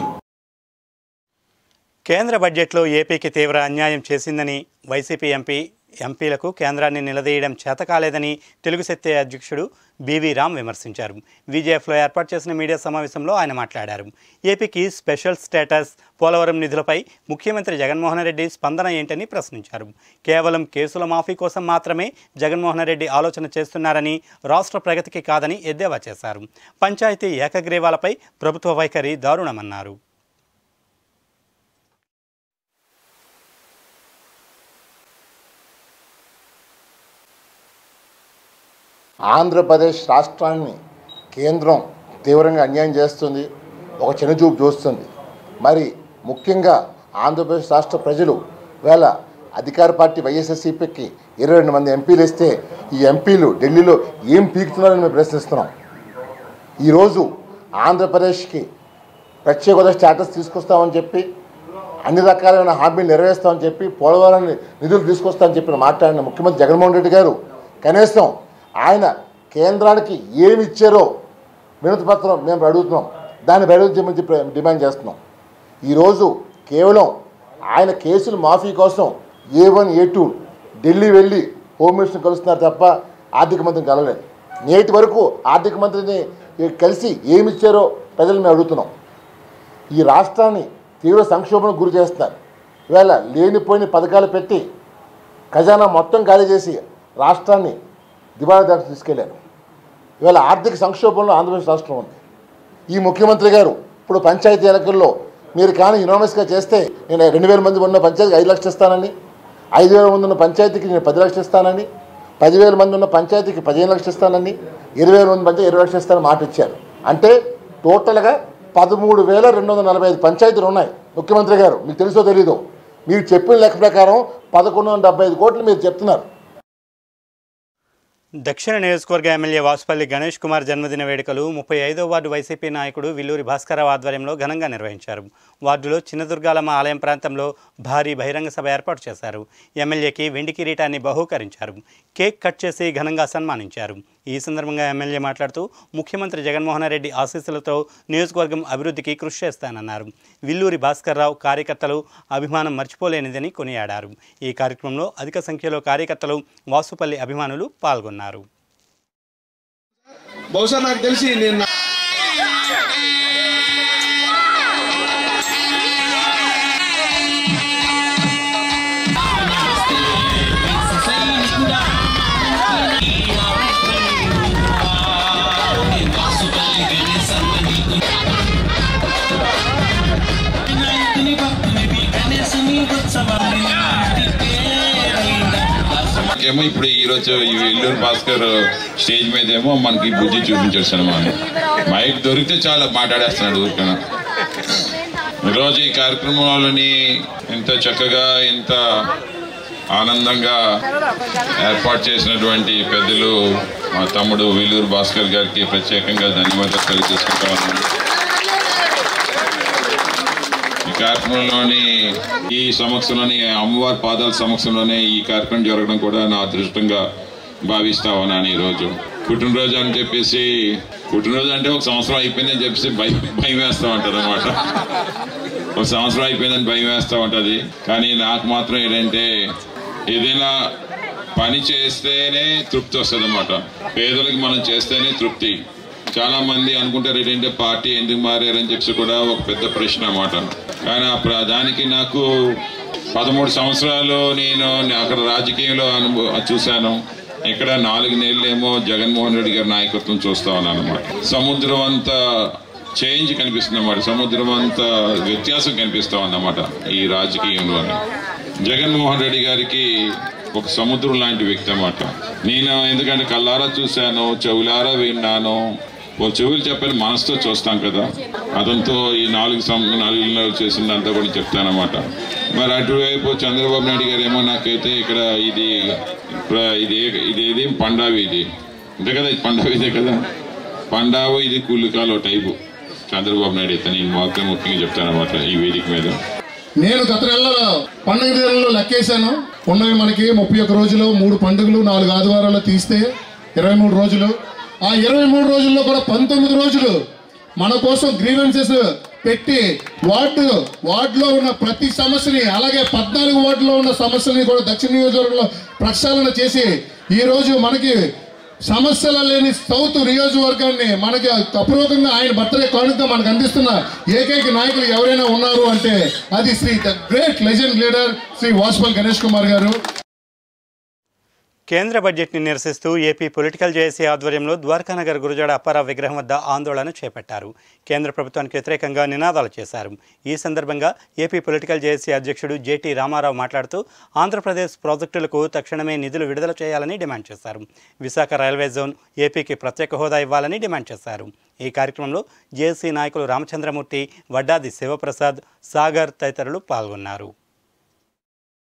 కేంద్ర బడ్జెట్లో ఏపీకి తీవ్ర అన్యాయం చేసిందని వైసీపీ ఎంపీ ఎంపీలకు కేంద్రాన్ని నిలదీయడం చేతకాలేదని తెలుగు శక్తి అధ్యక్షుడు బీవీ రామ్ విమర్శించారు విజేఎఫ్లో ఏర్పాటు చేసిన మీడియా సమావేశంలో ఆయన మాట్లాడారు ఏపీకి స్పెషల్ స్టేటస్ పోలవరం నిధులపై ముఖ్యమంత్రి జగన్మోహన్ రెడ్డి స్పందన ఏంటని ప్రశ్నించారు కేవలం కేసుల మాఫీ కోసం మాత్రమే జగన్మోహన్ రెడ్డి ఆలోచన చేస్తున్నారని రాష్ట్ర ప్రగతికి కాదని ఎద్దేవా చేశారు పంచాయతీ ఏకగ్రీవాలపై ప్రభుత్వ వైఖరి దారుణమన్నారు ఆంధ్రప్రదేశ్ రాష్ట్రాన్ని కేంద్రం తీవ్రంగా అన్యాయం చేస్తుంది ఒక చిన్నచూపు చూస్తుంది మరి ముఖ్యంగా ఆంధ్రప్రదేశ్ రాష్ట్ర ప్రజలు వేళ అధికార పార్టీ వైఎస్ఆర్సీపీకి ఇరవై రెండు మంది ఎంపీలు ఇస్తే ఈ ఎంపీలు ఢిల్లీలో ఏం పీకుతున్నారని మేము ప్రశ్నిస్తున్నాం ఈరోజు ఆంధ్రప్రదేశ్కి ప్రత్యేక హోదా స్టేటస్ తీసుకొస్తామని చెప్పి అన్ని రకాలైన హామీలు నెరవేరుస్తామని చెప్పి పోలవరాన్ని నిధులు తీసుకొస్తామని చెప్పిన మాట్లాడిన ముఖ్యమంత్రి జగన్మోహన్ రెడ్డి గారు కనీసం ఆయన కేంద్రానికి ఏమి ఇచ్చారో వినతి పత్రం మేము అడుగుతున్నాం దాన్ని బయటకు చెప్పని చెప్పి డిమాండ్ చేస్తున్నాం ఈరోజు కేవలం ఆయన కేసులు మాఫీ కోసం A one A two Delhi వెళ్ళి హోమ్ మినిస్టర్ కలుస్తున్నారు తప్ప ఆర్థిక మంత్రిని కలవలేదు నేటి వరకు ఆర్థిక మంత్రిని కలిసి ఏమి ఇచ్చారో ప్రజలు మేము అడుగుతున్నాం ఈ రాష్ట్రాన్ని తీవ్ర సంక్షోభం గురి చేస్తున్నారు ఇవాళ లేనిపోయిన పథకాలు పెట్టి ఖజానా మొత్తం ఖాళీ చేసి రాష్ట్రాన్ని దివాళా దాకా తీసుకెళ్లారు ఇవాళ ఆర్థిక సంక్షోభంలో ఆంధ్రప్రదేశ్ రాష్ట్రం ఉంది ఈ ముఖ్యమంత్రి గారు ఇప్పుడు పంచాయతీ ఎన్నికల్లో మీరు కానీ యునామస్గా చేస్తే నేను రెండు వేల మంది ఉన్న పంచాయతీకి ఐదు లక్షలు ఇస్తానని ఐదు వేల మంది ఉన్న పంచాయతీకి నేను పది లక్షలు ఇస్తానని పదివేల మంది ఉన్న పంచాయతీకి పదిహేను లక్షలు ఇస్తానని ఇరవై వేల మంది పంచాయతీ ఇరవై లక్షలు ఇస్తానని మాట ఇచ్చారు అంటే టోటల్గా పదమూడు వేల రెండు వందల నలభై ఐదు పంచాయతీలు ఉన్నాయి ముఖ్యమంత్రి గారు మీకు తెలుసో తెలీదో మీరు చెప్పిన లెక్క ప్రకారం పదకొండు వందల డెబ్బై ఐదు కోట్లు మీరు చెప్తున్నారు దక్షిణ నియోజకవర్గ ఎమ్మెల్యే వాసుపల్లి గణేష్ కుమార్ జన్మదిన వేడుకలు ముప్పై ఐదో వార్డు వైసీపీ నాయకుడు విల్లూరి భాస్కరరావు ఆధ్వర్యంలో ఘనంగా నిర్వహించారు వార్డులో చిన్నదుర్గాలమ్మ ఆలయం ప్రాంతంలో భారీ బహిరంగ సభ ఏర్పాటు చేశారు ఎమ్మెల్యేకి వెండి కిరీటాన్ని బహూకరించారు కేక్ కట్ చేసి ఘనంగా సన్మానించారు ఈ సందర్భంగా ఎమ్మెల్యే మాట్లాడుతూ ముఖ్యమంత్రి జగన్మోహన్ రెడ్డి ఆశీస్సులతో నియోజకవర్గం అభివృద్ధికి కృషి చేస్తానన్నారు విల్లూరి భాస్కర్రావు కార్యకర్తలు అభిమానం మర్చిపోలేనిదని కొనియాడారు ఈ కార్యక్రమంలో అధిక సంఖ్యలో కార్యకర్తలు వాసుపల్లి అభిమానులు పాల్గొన్నారు బహుశా నాకు తెలిసి నేను ఏమో ఇప్పుడు ఈ రోజు ఈ వెల్లూరు భాస్కర్ స్టేజ్ మీద ఏమో మనకి బుద్ధి చూపించాడు సినిమా మైక్ దొరికితే చాలా మాట్లాడేస్తున్నాడు ఊరికన ఈరోజు ఈ కార్యక్రమాలని ఎంత చక్కగా ఎంత ఆనందంగా ఏర్పాటు చేసినటువంటి పెద్దలు మా తమ్ముడు వేలూరు భాస్కర్ గారికి ప్రత్యేకంగా ధన్యవాదాలు తెలియజేసుకుంటా ఉన్నాను ఈ కార్యక్రమంలోని ఈ సమక్షంలోని అమ్మవారి పాదాల సమక్షంలోనే ఈ కార్యక్రమం జరగడం కూడా నా అదృష్టంగా భావిస్తా ఉన్నాను ఈరోజు పుట్టినరోజు అని చెప్పేసి పుట్టినరోజు అంటే ఒక సంవత్సరం అయిపోయిందని చెప్పేసి భయం భయం వేస్తూ ఉంటారు అనమాట ఒక సంవత్సరం అయిపోయిందని భయం వేస్తూ ఉంటుంది కానీ నాకు మాత్రం ఏంటంటే ఏదైనా పని చేస్తేనే తృప్తి వస్తుంది అనమాట పేదలకు మనం చేస్తేనే తృప్తి చాలా మంది అనుకుంటారు ఏంటంటే పార్టీ ఎందుకు మారారని చెప్పి కూడా ఒక పెద్ద ప్రశ్న అన్నమాట కానీ ఆ ప్ర- దానికి నాకు పదమూడు సంవత్సరాలు నేను అక్కడ రాజకీయంలో అనుభవ చూశాను ఇక్కడ నాలుగు నెలలేమో జగన్మోహన్ రెడ్డి గారి నాయకత్వం చూస్తా ఉన్నాను అనమాట సముద్రం అంత చేంజ్ కనిపిస్తుంది అన్నమాట సముద్రం అంత వ్యత్యాసం కనిపిస్తా ఉందన్నమాట ఈ రాజకీయంలోనే జగన్మోహన్ రెడ్డి గారికి ఒక సముద్రం లాంటి వ్యక్తి అన్నమాట నేను ఎందుకంటే కళ్ళారా చూశాను చెవులారా విన్నాను ఓ చెవులు చెప్పని మనసుతో చూస్తాం కదా అతనితో ఈ నాలుగు సం నాలుగు నెలలు చేసిందంతా కూడా చెప్తానమాట మరి అటువైపు చంద్రబాబు నాయుడు గారు ఏమో నాకైతే ఇక్కడ ఇది ప్ర- ఇది ఏ- ఇది ఏది పండావి ఇది అంతే కదా ఇది పండావి ఇదే కదా పండావు ఇది కుల్లికాలో టైపు చంద్రబాబు నాయుడు అయితే నేను మాత్రం ముఖ్యంగా చెప్తానమాట ఈ వేదిక మీద నేను గత నెలలో పండుగ నెలలో లెక్కేశాను ఉన్నవి మనకి ముప్పై ఒక్క రోజులు మూడు పండుగలు నాలుగు ఆదివారాలు తీస్తే ఇరవై మూడు రోజులు ఆ ఇరవై మూడు రోజుల్లో కూడా పంతొమ్మిది రోజులు మన కోసం గ్రీవెన్సెస్ పెట్టి వార్డు వార్డులో ఉన్న ప్రతి సమస్యని అలాగే పద్నాలుగు వార్డులో ఉన్న సమస్యని కూడా దక్షిణ నియోజకవర్గంలో ప్రక్షాళన చేసి ఈ రోజు మనకి సమస్యల లేని సౌత్ నియోజకవర్గాన్ని మనకి అపూర్వకంగా ఆయన బర్త్డే కానుక మనకు అందిస్తున్న ఏకైక నాయకులు ఎవరైనా ఉన్నారు అంటే అది Shri the great legend leader Shri Vajpayee Ganesh Kumar garu కేంద్ర బడ్జెట్ని నిరసిస్తూ ఏపీ పొలిటికల్ జేఏసీ ఆధ్వర్యంలో ద్వారకానగర్ గురుజాడ అప్పారావు విగ్రహం వద్ద ఆందోళన చేపట్టారు కేంద్ర ప్రభుత్వానికి వ్యతిరేకంగా నినాదాలు చేశారు ఈ సందర్భంగా ఏపీ పొలిటికల్ జేఏసీ అధ్యక్షుడు జేటీ రామారావు మాట్లాడుతూ ఆంధ్రప్రదేశ్ ప్రాజెక్టులకు తక్షణమే నిధులు విడుదల చేయాలని డిమాండ్ చేశారు విశాఖ రైల్వే జోన్ ఏపీకి ప్రత్యేక హోదా ఇవ్వాలని డిమాండ్ చేశారు ఈ కార్యక్రమంలో జేఏసీ నాయకులు రామచంద్రమూర్తి వడ్డాది శివప్రసాద్ సాగర్ తదితరులు పాల్గొన్నారు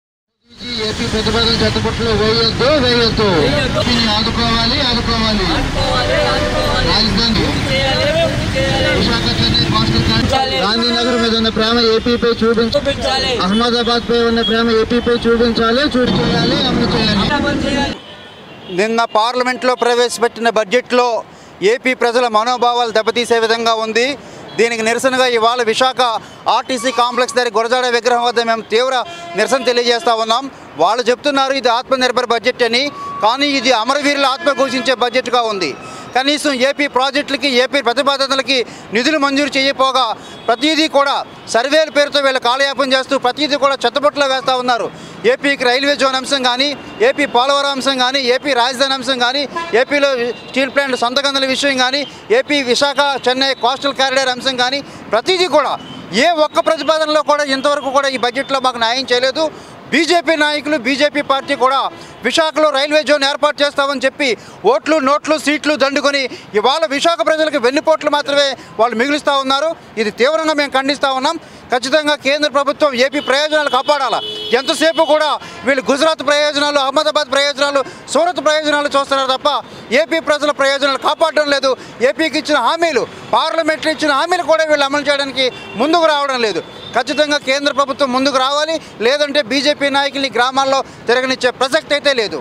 ఏపీ ప్రతిపాదన చెత్తపుట్టలో వేయొద్దు వేయొద్దు దీన్ని ఆదుకోవాలి ఆదుకోవాలి రాజధాని విశాఖ చెన్నై కోస్టల్ కారిడార్ గాంధీనగర్ మీద ఉన్న ప్రేమ ఏపీపై చూపించాలి అహ్మదాబాద్ పై ఉన్న ప్రేమ ఏపీపై చూపించాలి చూడు చేయాలి అమలు చేయాలి నిన్న పార్లమెంట్లో ప్రవేశపెట్టిన బడ్జెట్లో ఏపీ ప్రజల మనోభావాలు దెబ్బతీసే విధంగా ఉంది దీనికి నిరసనగా ఇవాళ విశాఖ ఆర్టీసీ కాంప్లెక్స్ దగ్గర గురజాడ విగ్రహం వద్ద మేము తీవ్ర నిరసన తెలియజేస్తా ఉన్నాం వాళ్ళు చెప్తున్నారు ఇది ఆత్మనిర్భర్ బడ్జెట్ అని కానీ ఇది అమరవీరుల ఆత్మ ఘోషించే బడ్జెట్గా ఉంది కనీసం ఏపీ ప్రాజెక్టులకి ఏపీ ప్రతిపాదనలకి నిధులు మంజూరు చేయకపోగా ప్రతిదీ కూడా సర్వేల పేరుతో వీళ్ళు కాలయాపన చేస్తూ ప్రతిదీ కూడా చెత్తబుట్టలో వేస్తూ ఉన్నారు ఏపీకి రైల్వే జోన్ అంశం కానీ ఏపీ పోలవరం అంశం కానీ ఏపీ రాజధాని అంశం కానీ ఏపీలో స్టీల్ ప్లాంట్ సొంత గందుల విషయం కానీ AP Visakha Chennai coastal corridor అంశం కానీ ప్రతిదీ కూడా ఏ ఒక్క ప్రతిపాదనలో కూడా ఇంతవరకు కూడా ఈ బడ్జెట్లో మాకు న్యాయం చేయలేదు బీజేపీ నాయకులు బీజేపీ పార్టీ కూడా విశాఖలో రైల్వే జోన్ ఏర్పాటు చేస్తామని చెప్పి ఓట్లు నోట్లు సీట్లు దండుకొని ఇవాళ విశాఖ ప్రజలకు వెన్నుపోట్లు మాత్రమే వాళ్ళు మిగులుస్తూ ఉన్నారు ఇది తీవ్రంగా మేము ఖండిస్తూ ఉన్నాం ఖచ్చితంగా కేంద్ర ప్రభుత్వం ఏపీ ప్రయోజనాలు కాపాడాలా ఎంతసేపు కూడా వీళ్ళు గుజరాత్ ప్రయోజనాలు అహ్మదాబాద్ ప్రయోజనాలు సూరత్ ప్రయోజనాలు చూస్తున్నారు తప్ప ఏపీ ప్రజల ప్రయోజనాలు కాపాడడం లేదు ఏపీకి ఇచ్చిన హామీలు పార్లమెంట్లో ఇచ్చిన హామీలు కూడా వీళ్ళు అమలు చేయడానికి ముందుకు రావడం లేదు ఖచ్చితంగా కేంద్ర ప్రభుత్వం ముందుకు రావాలి లేదంటే బీజేపీ నాయకుల్ని గ్రామాల్లో తిరగనిచ్చే ప్రసక్తి అయితే లేదు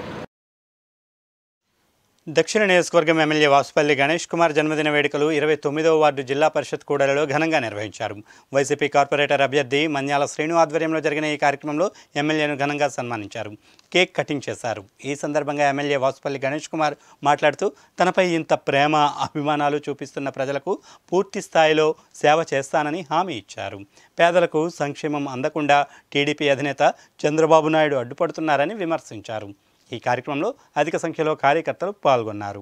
దక్షిణ నియోజకవర్గం ఎమ్మెల్యే వాసుపల్లి గణేష్ కుమార్ జన్మదిన వేడుకలు ఇరవై తొమ్మిదవ వార్డు జిల్లా పరిషత్ కూడలిలో ఘనంగా నిర్వహించారు వైసీపీ కార్పొరేటర్ అభ్యర్థి మన్యాల శ్రీను ఆధ్వర్యంలో జరిగిన ఈ కార్యక్రమంలో ఎమ్మెల్యేను ఘనంగా సన్మానించారు కేక్ కటింగ్ చేశారు ఈ సందర్భంగా ఎమ్మెల్యే వాసుపల్లి గణేష్ కుమార్ మాట్లాడుతూ తనపై ఇంత ప్రేమ అభిమానాలు చూపిస్తున్న ప్రజలకు పూర్తి స్థాయిలో సేవ చేస్తానని హామీ ఇచ్చారు పేదలకు సంక్షేమం అందకుండా టీడీపీ అధినేత చంద్రబాబు నాయుడు అడ్డుపడుతున్నారని విమర్శించారు ఈ కార్యక్రమంలో అధిక సంఖ్యలో కార్యకర్తలు పాల్గొన్నారు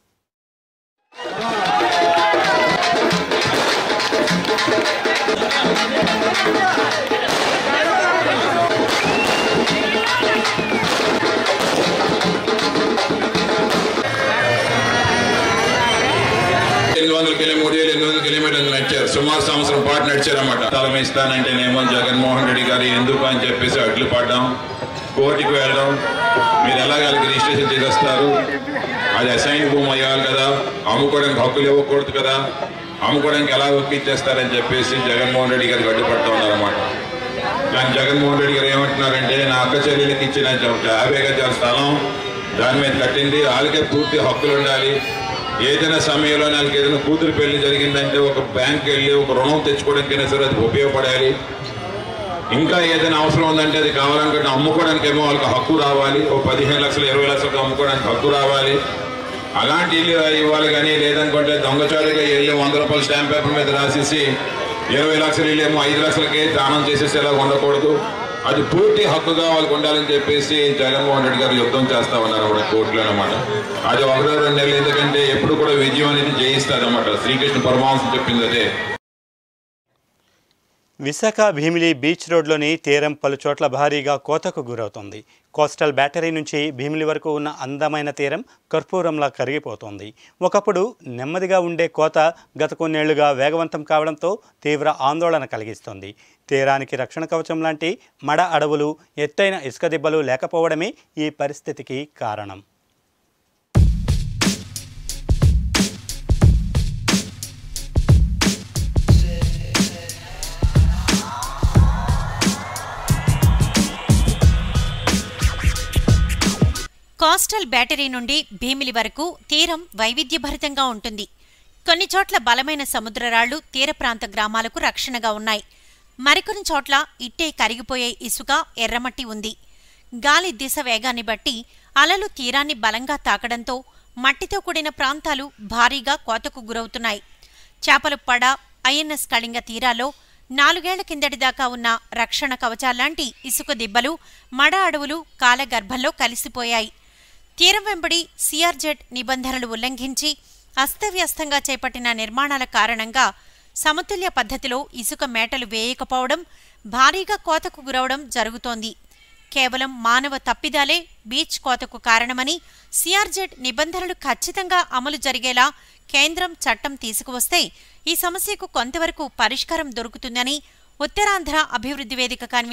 ఎనిమిది వందల కిలో మూడు వేల ఎనిమిది వందల కిలోమీటర్లు నడిచారు సుమారు సంవత్సరం పాటు నడిచారన్నమాట తలం ఇస్తానంటేనేమో జగన్మోహన్ రెడ్డి గారు ఎందుకు అని చెప్పేసి అడ్లు పడ్డాం కోర్టుకు వెళ్ళడం మీరు ఎలాగలకి రిజిస్ట్రేషన్ చేసేస్తారు అది అసైన్ భూమి అయ్యాలి కదా అమ్ముకోవడానికి హక్కులు ఇవ్వకూడదు కదా అమ్ముకోవడానికి ఎలా ఒక్కిచ్చేస్తారని చెప్పేసి జగన్మోహన్ రెడ్డి గారికి అడ్డుపడుతూ ఉన్నారన్నమాట కానీ జగన్మోహన్ రెడ్డి గారు ఏమంటున్నారంటే నా అక్క చెల్లెలకి ఇచ్చిన యాభై గజాల స్థలం దాని మీద కట్టింది వాళ్ళకే పూర్తి హక్కులు ఉండాలి ఏదైనా సమయంలో వాళ్ళకి ఏదైనా కూతురు పెళ్లి జరిగిందంటే ఒక బ్యాంక్ వెళ్ళి ఒక రుణం తెచ్చుకోవడానికైనా సరే అది ఉపయోగపడాలి ఇంకా ఏదైనా అవసరం ఉందంటే అది కావాలనుకుంటే అమ్ముకోవడానికి ఏమో వాళ్ళకి హక్కు రావాలి ఒక పదిహేను లక్షలు ఇరవై లక్షలకు అమ్ముకోవడానికి హక్కు రావాలి అలాంటి ఇల్లు ఇవ్వాలి కానీ లేదనుకుంటే దొంగచారుగా వెళ్ళి వంద రూపాయల స్టాంప్ పేపర్ మీద రాసేసి ఇరవై లక్షలు వెళ్ళేమో ఐదు లక్షలకి దానం చేసేసేలా ఉండకూడదు అది పూర్తి హక్కుగా వాళ్ళకి ఉండాలని చెప్పేసి జగన్మోహన్ రెడ్డి గారు యుద్ధం చేస్తా ఉన్నారు అన్నమాట కోర్టులో అనమాట అది ఒకటో రెండు నెలలు ఎందుకంటే ఎప్పుడు కూడా విజయం అనేది జయిస్తుంది అనమాట శ్రీకృష్ణ పరమాంశం చెప్పింది అదే విశాఖ భీమిలి బీచ్ రోడ్లోని తీరం పలు చోట్ల భారీగా కోతకు గురవుతోంది కోస్టల్ బ్యాటరీ నుంచి భీమిలి వరకు ఉన్న అందమైన తీరం కర్పూరంలా కరిగిపోతోంది ఒకప్పుడు నెమ్మదిగా ఉండే కోత గత కొన్నేళ్లుగా వేగవంతం కావడంతో తీవ్ర ఆందోళన కలిగిస్తోంది తీరానికి రక్షణ కవచం లాంటి మడ అడవులు ఎత్తైన ఇసుక దిబ్బలు లేకపోవడమే ఈ పరిస్థితికి కారణం కోస్టల్ బ్యాటరీ నుండి భీమిలి వరకు తీరం వైవిధ్యభరితంగా ఉంటుంది కొన్ని చోట్ల బలమైన సముద్రరాళ్లు తీర ప్రాంత గ్రామాలకు రక్షణగా ఉన్నాయి మరికొన్ని చోట్ల ఇట్టే కరిగిపోయే ఇసుక ఎర్రమట్టి ఉంది గాలి దిశ వేగాన్ని బట్టి అలలు తీరాన్ని బలంగా తాకడంతో మట్టితో కూడిన ప్రాంతాలు భారీగా కోతకు గురవుతున్నాయి చేపలు పడ ఐఎన్ఎస్ కళింగ తీరాల్లో నాలుగేళ్ల కిందటి దాకా ఉన్న రక్షణ కవచాల్లాంటి ఇసుక దిబ్బలు మడ అడవులు కాలగర్భంలో కలిసిపోయాయి తీరం వెంబడి సిఆర్జెడ్ నిబంధనలు ఉల్లంఘించి అస్తవ్యస్తంగా చేపట్టిన నిర్మాణాల కారణంగా సమతుల్య పద్ధతిలో ఇసుక మేటలు వేయకపోవడం భారీగా కోతకు గురవడం జరుగుతోంది కేవలం మానవ తప్పిదాలే బీచ్ కోతకు కారణమని సిఆర్జెడ్ నిబంధనలు ఖచ్చితంగా అమలు జరిగేలా కేంద్రం చట్టం తీసుకువస్తే ఈ సమస్యకు కొంతవరకు పరిష్కారం దొరుకుతుందని ఉత్తరాంధ్ర అభివృద్ధి వేదిక కన్వీనర్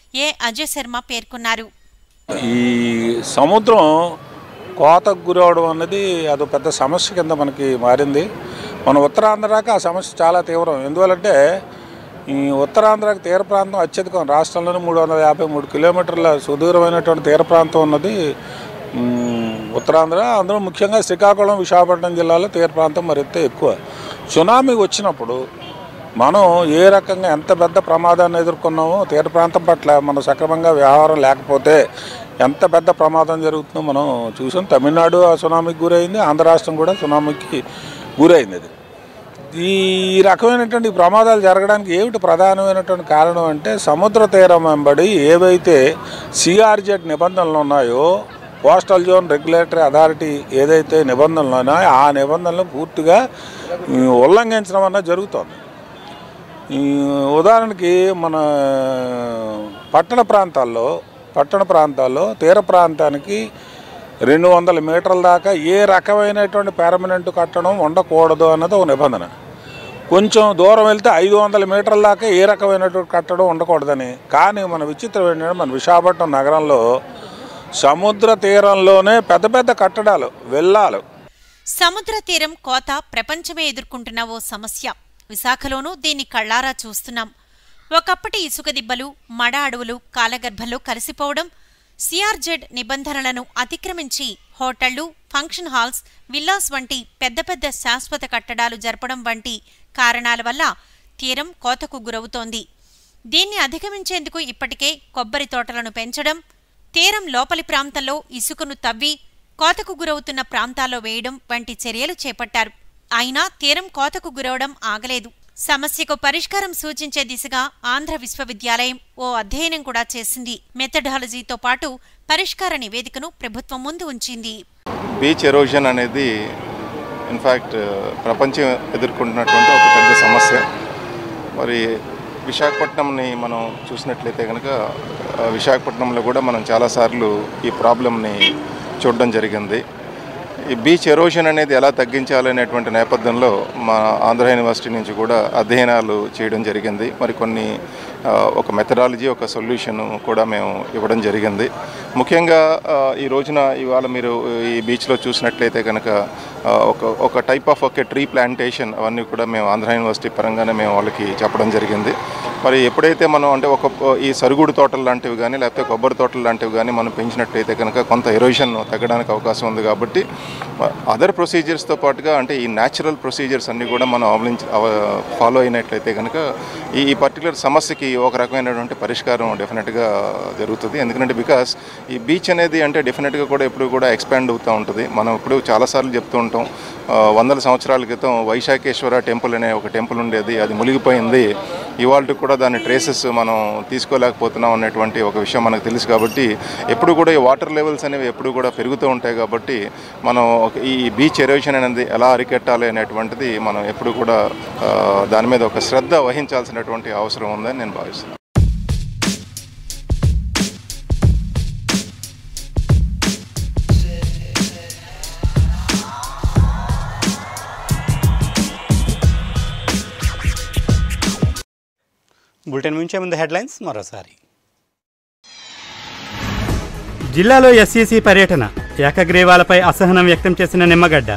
ఏ అజయ్ శర్మ పేర్కొన్నారు ఈ సముద్రం కోతకు గురవడం అన్నది అదో పెద్ద సమస్య కింద మనకి మారింది మన ఉత్తరాంధ్రకి ఆ సమస్య చాలా తీవ్రం ఎందువలంటే ఈ ఉత్తరాంధ్రకి తీర ప్రాంతం అత్యధికం రాష్ట్రంలోనే మూడు వందల యాభై మూడు కిలోమీటర్ల సుదూరమైనటువంటి తీర ప్రాంతం ఉన్నది ఉమ్, ఉత్తరాంధ్ర అందులో ముఖ్యంగా శ్రీకాకుళం విశాఖపట్నం జిల్లాలో తీర ప్రాంతం మరింత ఎక్కువ సునామీ వచ్చినప్పుడు మనం ఏ రకంగా ఎంత పెద్ద ప్రమాదాన్ని ఎదుర్కొన్నామో తీర ప్రాంతం పట్ల మనం సక్రమంగా వ్యవహారం లేకపోతే ఎంత పెద్ద ప్రమాదం జరుగుతుందో మనం చూసాం తమిళనాడు ఆ సునామీకి గురైంది ఆంధ్ర రాష్ట్రం కూడా సునామీకి గురైంది అది ఈ రకమైనటువంటి ప్రమాదాలు జరగడానికి ఏమిటి ప్రధానమైనటువంటి కారణం అంటే సముద్ర తీరం వెంబడి ఏవైతే సిఆర్జెడ్ నిబంధనలు ఉన్నాయో కోస్టల్ జోన్ రెగ్యులేటరీ అథారిటీ ఏదైతే నిబంధనలు ఉన్నాయో ఆ నిబంధనలు పూర్తిగా ఈ, ఉల్లంఘించడం అన్నది జరుగుతోంది ఈ ఉదాహరణకి మన పట్టణ ప్రాంతాల్లో పట్టణ ప్రాంతాల్లో తీర ప్రాంతానికి రెండు వందల మీటర్ల దాకా ఏ రకమైనటువంటి పెర్మనెంట్ కట్టడం ఉండకూడదు అన్నది ఒక నిబంధన కొంచెం దూరం వెళ్తే ఐదు వందల మీటర్ల దాకా ఏ రకమైనటువంటి కట్టడం ఉండకూడదని కానీ మన విచిత్రం ఏంటంటే మన విశాఖపట్నం నగరంలో సముద్ర తీరంలోనే పెద్ద పెద్ద కట్టడాలు వెళ్ళాలి సముద్ర తీరం కోత ప్రపంచమే ఎదుర్కొంటున్న ఓ సమస్య విశాఖలోనూ దీన్ని కళ్ళారా చూస్తున్నాం ఒకప్పటి ఇసుక దిబ్బలు మడ అడవులు కాలగర్భంలో కలిసిపోవడం సిఆర్జెడ్ నిబంధనలను అతిక్రమించి హోటళ్లు ఫంక్షన్ హాల్స్ విల్లాస్ వంటి పెద్ద పెద్ద శాశ్వత కట్టడాలు జరపడం వంటి కారణాల వల్ల తీరం కోతకు గురవుతోంది దీన్ని అధిగమించేందుకు ఇప్పటికే కొబ్బరి తోటలను పెంచడం తీరం లోపలి ప్రాంతంలో ఇసుకను తవ్వి కోతకు గురవుతున్న ప్రాంతాల్లో వేయడం వంటి చర్యలు చేపట్టారు అయినా తీరం కోతకు గురవడం ఆగలేదు సమస్యకు పరిష్కారం సూచించే దిశగా ఆంధ్ర విశ్వవిద్యాలయం ఓ అధ్యయనం కూడా చేసింది మెథడాలజీతో పాటు పరిష్కార నివేదికను ప్రభుత్వం ముందు ఉంచింది బీచ్ ఎరోజన్ అనేది ఇన్ఫ్యాక్ట్ ప్రపంచం ఎదుర్కొంటున్నటువంటి ఒక పెద్ద సమస్య మరి విశాఖపట్నంని మనం చూసినట్లయితే కనుక ఆ, విశాఖపట్నంలో కూడా మనం చాలాసార్లు ఈ ప్రాబ్లమ్ని చూడడం జరిగింది ఈ బీచ్ ఎరోషన్ అనేది ఎలా తగ్గించాలనేటువంటి నేపథ్యంలో మా ఆంధ్ర యూనివర్సిటీ నుంచి కూడా అధ్యయనాలు చేయడం జరిగింది మరి కొన్ని ఆ, ఒక మెథడాలజీ ఒక సొల్యూషన్ కూడా మేము ఇవ్వడం జరిగింది ముఖ్యంగా ఆ, ఈ రోజున ఇవాళ మీరు ఈ బీచ్లో చూసినట్లయితే కనుక ఆ, ఒక ఒక టైప్ ఆఫ్ ఒక ట్రీ ప్లాంటేషన్ అవన్నీ కూడా మేము ఆంధ్ర యూనివర్సిటీ పరంగానే మేము వాళ్ళకి చెప్పడం జరిగింది మరి ఎప్పుడైతే మనం అంటే ఒక ఈ సరుగుడు తోటలు లాంటివి కానీ లేకపోతే కొబ్బరి తోటలు లాంటివి కానీ మనం పెంచినట్లయితే కనుక కొంత ఎరోషన్ తగ్గడానికి అవకాశం ఉంది కాబట్టి అదర్ ప్రొసీజర్స్తో పాటుగా అంటే ఈ న్యాచురల్ ప్రొసీజర్స్ అన్నీ కూడా మనం అవలంబించి ఫాలో అయినట్లయితే కనుక ఈ ఈ పర్టికులర్ సమస్యకి ఒక రకమైనటువంటి పరిష్కారం డెఫినెట్గా జరుగుతుంది ఎందుకంటే బికాస్ ఈ బీచ్ అనేది అంటే డెఫినెట్గా కూడా ఎప్పుడు కూడా ఎక్స్పాండ్ అవుతూ ఉంటుంది మనం ఇప్పుడు చాలాసార్లు చెప్తూ ఉంటాం ఆ, వందల సంవత్సరాల క్రితం వైశాఖేశ్వర టెంపుల్ అనే ఒక టెంపుల్ ఉండేది అది మునిగిపోయింది ఇవాళ కూడా దాని ట్రేసెస్ మనం తీసుకోలేకపోతున్నాం అనేటువంటి ఒక విషయం మనకు తెలుసు కాబట్టి ఎప్పుడు కూడా ఈ వాటర్ లెవెల్స్ అనేవి ఎప్పుడు కూడా పెరుగుతూ ఉంటాయి కాబట్టి మనం ఒక- ఈ బీచ్ ఎరోషన్ అనేది ఎలా అరికట్టాలి అనేటువంటిది మనం ఎప్పుడు కూడా ఆ, దాని మీద ఒక శ్రద్ధ వహించాల్సినటువంటి అవసరం ఉందని నేను భావిస్తున్నాను బులెటిన్ ముంచే ముందు హెడ్లైన్స్ మరోసారి జిల్లాలో ఎస్ఈసి పర్యటన ఏకగ్రీవాలపై అసహనం వ్యక్తం చేసిన నిమ్మగడ్డ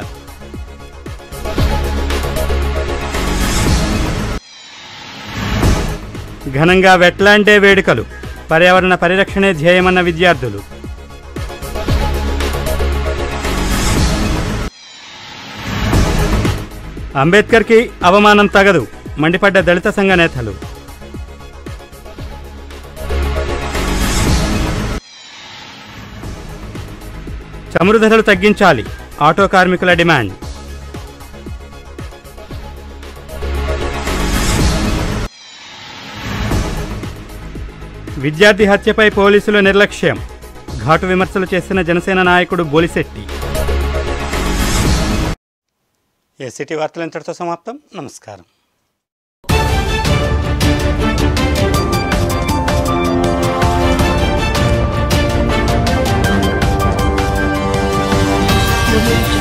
ఘనంగా వెట్లాండ్ డే వేడుకలు పర్యావరణ పరిరక్షణే ధ్యేయమన్న విద్యార్థులు అంబేద్కర్కి అవమానం తగదు మండిపడ్డ దళిత సంఘ నేతలు చమురు ధరలు తగ్గించాలి ఆటో కార్మికుల డిమాండ్ విద్యార్థి హత్యపై పోలీసుల నిర్లక్ష్యం ఘాటు విమర్శలు చేసిన జనసేన నాయకుడు బోలిశెట్టి ఏసీటీ వార్తలు ఇంతటితో సమాప్తం నమస్కారం Thank you.